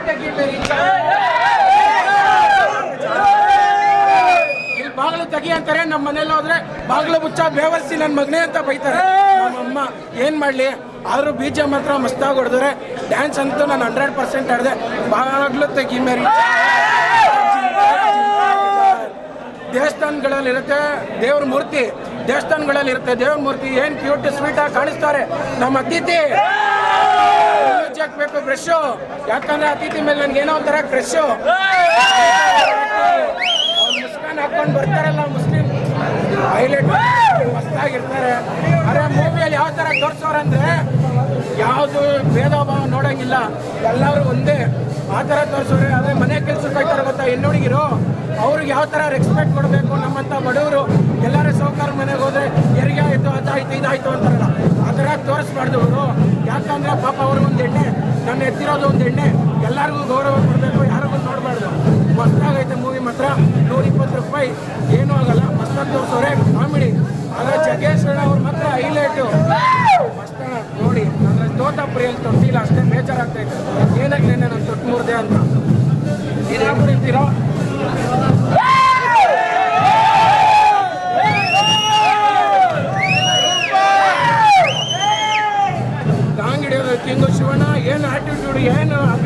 ಇಲ್ಲಿ ಬಾಗಿಲು ತೆಗಿ ಅಂತಾರೆ ನಮ್ಮ ಮನೇಲಿ ಹೋದ್ರೆ ಬಾಗಿಲು ಮುಚ್ಚ ಬೇವರ್ಸಿ ನನ್ನ ಮಗನೇ ಅಂತ ಬೈತಾರೆ ನಮ್ಮಮ್ಮ ಏನ್ ಮಾಡ್ಲಿ ಆದ್ರೂ ಬೀಜ ಮಾತ್ರ ಮಸ್ತಾಗಿ ಹೊಡೆದ್ರೆ ಡ್ಯಾನ್ಸ್ ಅಂತೂ ನಾನು ಹಂಡ್ರೆಡ್ ಪರ್ಸೆಂಟ್ ಆಡಿದೆ ಬಾಗಿಲು ತೆಗಿ ಮೇರಿ ದೇವಸ್ಥಾನಗಳಲ್ಲಿ ಇರುತ್ತೆ ದೇವ್ರ ಮೂರ್ತಿ ದೇವಸ್ಥಾನಗಳಲ್ಲಿ ಇರುತ್ತೆ ದೇವ್ರ ಮೂರ್ತಿ ಏನ್ ಕ್ಯೂಟ್ ಸ್ವೀಟ್ ಆಗಿ ಕಾಣಿಸ್ತಾರೆ ನಮ್ಮ ಅತಿಥಿ ಬೇಕು ಬ್ರಷ್ ಯಾಕಂದ್ರೆ ಅತಿಥಿ ಮೇಲೆ ನನ್ಗೆ ಏನೋ ಒಂಥರ ಕ್ರಶ್ ಮುಸ್ಕಾನ್ ಹಾಕೊಂಡು ಬರ್ತಾರಲ್ಲ ಮುಸ್ಲಿಂ ಹೈಲೈಟ್ ಮಸ್ತಾಗಿರ್ತಾರೆ ಅರೆ ಮೂವಿಯಲ್ಲಿ ಯಾವ ತರ ತೋರ್ಸೋರಂದ್ರೆ ಯಾವುದು ಭೇದ ಭಾವ ನೋಡಂಗಿಲ್ಲ ಎಲ್ಲರೂ ಒಂದೇ ಆ ಥರ ತೋರಿಸೋರೆ ಅದೇ ಮನೆ ಕೆಲ್ಸಕ್ಕೆ ಹೋಗ್ತಾರೆ ಗೊತ್ತಾ ಹೆಣ್ಣುಡುಗಿರು ಅವ್ರಿಗೆ ಯಾವ ಥರ ರೆಸ್ಪೆಕ್ಟ್ ಕೊಡಬೇಕು ನಮ್ಮಂಥ ಬಡವರು ಎಲ್ಲರೂ ಸೌಕಾರ ಮನೆಗೆ ಹೋದ್ರೆ ಹೆರಿಗೆ ಆಯಿತು ಅದಾಯ್ತು ಇದಾಯ್ತು ಅಂತಾರಲ್ಲ ಆ ಥರ ತೋರಿಸ್ಬಾರ್ದು ಅವರು ಯಾಕಂದ್ರೆ ಪಾಪ ಅವ್ರಿಗೆ ಒಂದು ಎಣ್ಣೆ ನನ್ನ ಎತ್ತಿರೋದು ಒಂದು ಎಣ್ಣೆ ಎಲ್ಲರಿಗೂ ಗೌರವ ಕೊಡಬೇಕು ಯಾರಿಗೂ ನೋಡಬಾರ್ದು ಮಸ್ತಾಗೈತೆ ಮೂವಿ ಮಾತ್ರ ನೂರ ಇಪ್ಪತ್ತು ರೂಪಾಯಿ ಏನೂ ಆಗಲ್ಲ ಮಸ್ತಾಗಿ ತೋರಿಸೋರೆ ಕಾಮಿಡಿ ಆದ್ರೆ ಜಗ್ಗೇಶ್ ಅಣ್ಣ ಅವ್ರು ಮಾತ್ರ ಹೈಲೈಟು ಮಸ್ತಾಗ ನೋಡಿ ಅಂದ್ರೆ ತೋತಾಪುರಿಯಲ್ಲಿ ತೊಟ್ಟಿಲ್ಲ ಅಷ್ಟೇ ಬೇಜಾರಾಗ್ತೈತೆ ಏನಕ್ಕೆ ನಾನು ತೊಟ್ಟು ಮುರಿದೆ ಅಂತ ಏನು ಹಾಕ್ಬಿಟ್ಟಿರ್ತೀರೋ ಗಾಂಗ್ ಹಿಡಿಯೋದು ಕಿಂಗು ಶಿವಣ್ಣ ಏನು ಆಟಿಟ್ಯೂಡ್ ಏನು